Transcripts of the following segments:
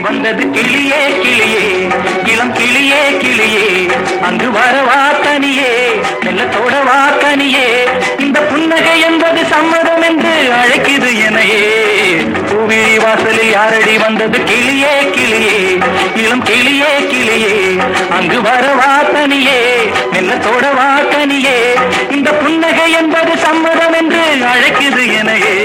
வந்தது கிளியே கிளியே இளம் கிளியே கிளியே அங்கு வரவா தனியே மெல்லத்தோட வா கனியே இந்த புன்னகை என்பது சம்மதம் என்று அழைக்குது எனையே பூவிழி வாசலில் யாரடி வந்தது கிளியே கிளியே இளம் கிளியே கிளியே அங்கு வரவா தனியே மெல்லத்தோட வா கனியே இந்த புன்னகை என்பது சம்மதம் என்று அழைக்குது எனையே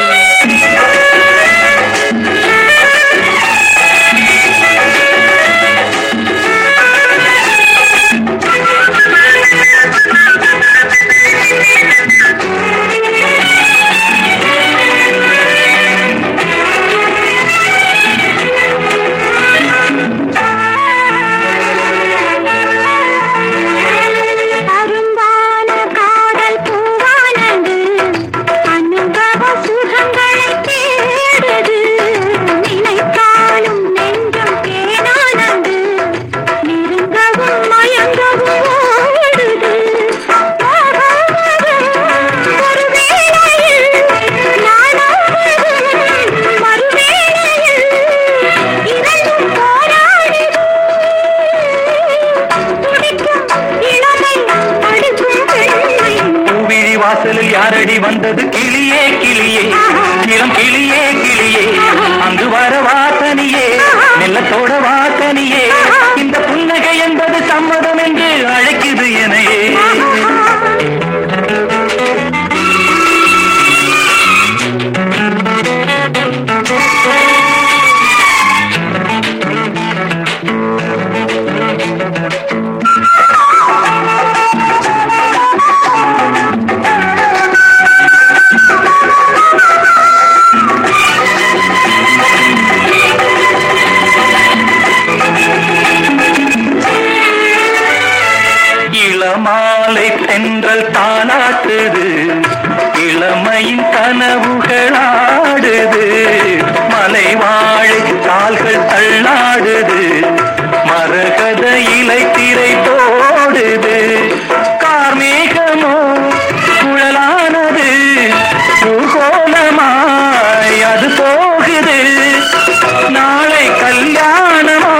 அரும்பான காதல் பூவானது அனுபவ சுகங்களை தேடுது நினைத்தாலும் நெஞ்சம் தேனானது நெருங்கவும் மயங்கவும் ஓடுது ஒரு வேளையில் நானாவதும் மறுவேளையில் இரண்டும் போராடுது துடிக்கும் இளமை அடுக்கும் பெண்மை பூவிழி வாசலில் யாரடி வந்தது கிளியே கிளியே இளம் கிளியே கிளியே அங்கு வர வாசனியே மெல்லத்தோட வாசனியே இந்த புன்னகை என்பது சம்மதம் என்று அழைக்குது எனையே இளமாலை தென்றல் தானாட்டுது இளமையின் கனவுகளாடுது மலை வாழை கால்கள் தள்ளாடுது மரகத இலை திரை போடுது கார்மேகமோ குழலானது பூகோளமாய் அது போகுது நாளை கல்யாணமோ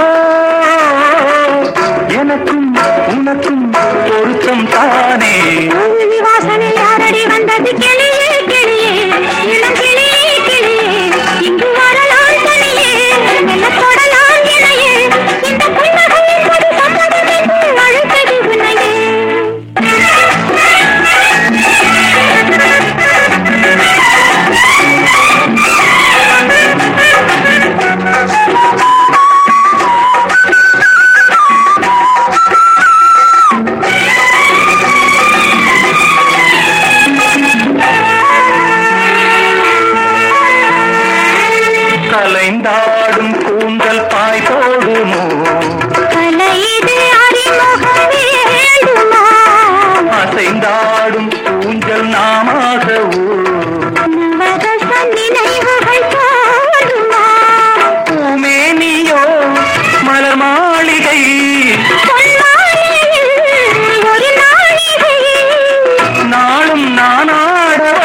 எனக்கும் உனக்கும் பொருத்தம் தானே பூமி வாசலில் யாரடி வந்தது கிளியே கிளியே இளம் கிளியே கிளியே இங்கு வரலாம் தனியே மெல்ல தொடலாம் இணையே இந்த புன்னகை என்பது சம்மதம் என்று அழைத்தது உன்னையே கலைந்தாடும் கூந்தல் பாய் போடுமோ கலையிது அறிமுகம் வேண்டுமா அசைந்தாடும் ஊஞ்சல் நாமாகவோ நவரச நினைவுகள் போடுமா பூமேனியோ மலர் மாளிகை பொன்மாலையில் ஒரு நாழிகை நாளும் நானாடவோ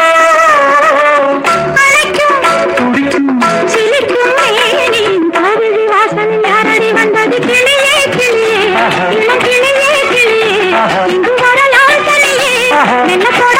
அழைக்கும் துடிக்கும் சிலிர்க்கும் மேனி காவிரி வாசலில் யாரடி வந்தது கிளியே கிளியே ஆஹா. இளம் கிளியே கிளியே ஆஹா. இங்கு வரலாம் தனியே ஆஹா. மெல்ல